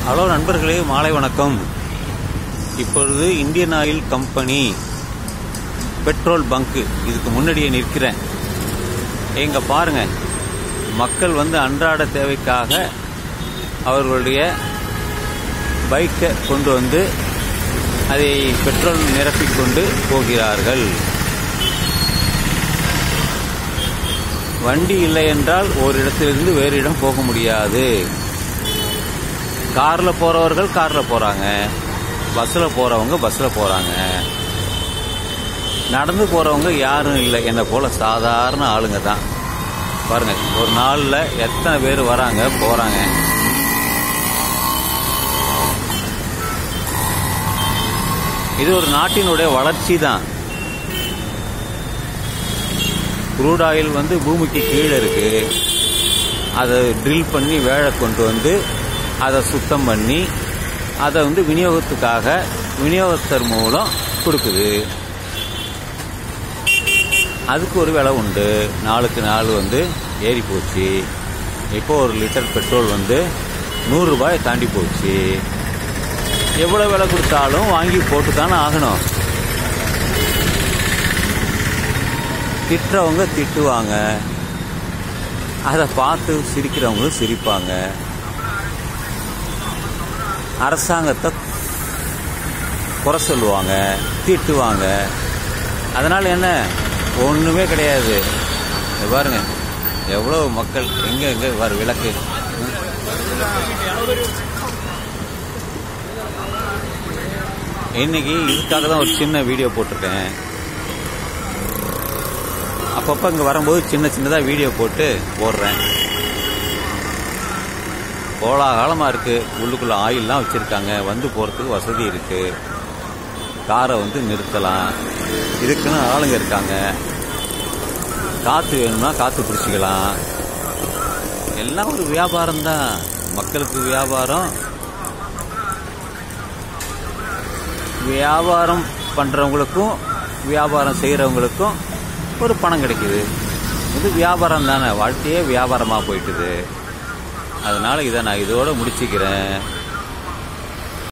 hello நண்பர்களே மாலை வணக்கம் இப்பொழுது Indian Oil company petrol bunk இதுக்கு முன்னாடியே நிற்கிறேன் எங்க பாருங்க மக்கள் வந்து அன்றாட தேவைக்காக அவர்களுடைய பைக்கை கொண்டு வந்து அதை பெட்ரோல் நிரப்பிக் கொண்டு போகிறார்கள் வண்டி இல்லை என்றால் ஒரு இடத்திலிருந்து வேறு இடம் போக முடியாது கார்ல போறவர்கள் கார்ல போறாங்க பஸ்ல போறவங்க பஸ்ல போறாங்க நடந்து போறவங்க யாரும் இல்லை என்னை போல சாதாரண ஆளுங்க தான் பாருங்க ஒரு நாள்ல எத்தனை பேர் வராங்க போறாங்க இது ஒரு நாட்டினுடைய வளர்ச்சி தான் குரூட் ஆயில் வந்து பூமிக்கு கீழே இருக்கு அதை ட்ரில் பண்ணி வேலை கொண்டு வந்து அதை சுத்தம் பண்ணி அதை வந்து விநியோகத்துக்காக விநியோகஸ்தர் மூலம் கொடுக்குது அதுக்கு ஒரு விலை உண்டு நாளுக்கு நாள் வந்து ஏறி போச்சு இப்போ ஒரு லிட்டர் பெட்ரோல் வந்து நூறு ரூபாயை தாண்டி போச்சு எவ்வளோ விலை கொடுத்தாலும் வாங்கி போட்டு தானே ஆகணும் திட்டுறவங்க திட்டுவாங்க அதை பார்த்து சிரிக்கிறவங்களும் சிரிப்பாங்க அரசாங்கத்தை குறை சொல்லுவாங்க திட்டுவாங்க அதனால என்ன ஒண்ணுமே கிடையாது இங்க பாருங்க எவ்வளவு மக்கள் எங்க எங்க வர விளக்கு இன்னைக்கு இதுக்காக தான் ஒரு சின்ன வீடியோ போட்டிருக்கேன் அப்பப்போ இங்கே வரும்போது சின்ன சின்னதாக வீடியோ போட்டு போடுறேன் கோலாகாலமாக இருக்குது உள்ளுக்குள்ளே ஆயில்லாம் வச்சுருக்காங்க வந்து போகிறதுக்கு வசதி இருக்குது காரை வந்து நிறுத்தலாம் இதுக்குன்னு ஆளுங்க இருக்காங்க காற்று வேணும்னா காற்று பிடிச்சிக்கலாம் எல்லாம் ஒரு வியாபாரம் தான் மக்களுக்கு வியாபாரம் வியாபாரம் பண்ணுறவங்களுக்கும் வியாபாரம் செய்கிறவங்களுக்கும் ஒரு பணம் கிடைக்குது இது வியாபாரம் தானே வாழ்க்கையே வியாபாரமாக போயிட்டுது அதனால இதை நான் இதோட முடிச்சுக்கிறேன்